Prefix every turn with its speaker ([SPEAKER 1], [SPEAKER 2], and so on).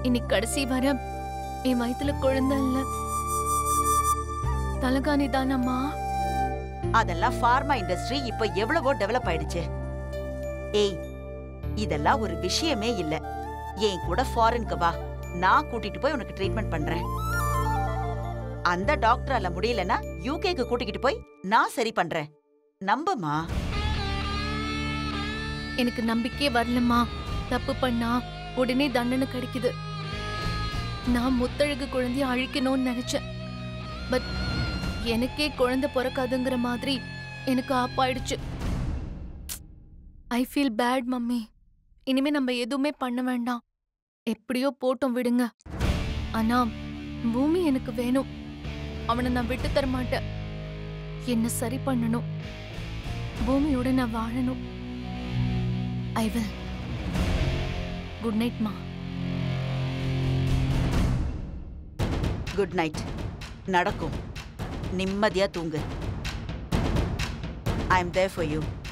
[SPEAKER 1] இன்னைக்கு கடைசி வர என் வயித்துல குழந்தை இல்ல தலகாணி தானம்மா
[SPEAKER 2] அதெல்லாம் ஃபார்மா இண்டஸ்ட்ரி இப்ப எவ்வளவோ டெவலப் ஆயிடுச்சு ஏய் இதெல்லாம் ஒரு விஷயமே இல்ல என் கூட ஃபாரின்க்கு வா நான் கூட்டிட்டு போய் உனக்கு ட்ரீட்மெண்ட் பண்றேன் அந்த டாக்டரால முடியலன்னா யூகேக்கு கூட்டிக்கிட்டு போய் நான் சரி பண்றேன் நம்புமா
[SPEAKER 1] எனக்கு நம்பிக்கையே வரலம்மா தப்பு பண்ணா உடனே தண்டனை கிடைக்குது நான் முத்தழகு குழந்தைய அழிக்கணும்னு நினைச்சேன் பட் எனக்கே குழந்தை பிறக்காதுங்கிற மாதிரி எனக்கு ஆப்பாயிடுச்சு ஐ ஃபீல் பேட் மம்மி இனிமே நம்ம எதுவுமே பண்ண வேண்டாம் எப்படியோ போட்டோம் விடுங்க ஆனா பூமி எனக்கு வேணும் அவனை நான் விட்டு தர மாட்டேன் என்ன சரி பண்ணணும் பூமியோட நான் வாழணும் ஐ வில் குட் நைட் மா
[SPEAKER 2] குட் நைட் நடக்கும் நிம்மதியா தூங்கு I am there for you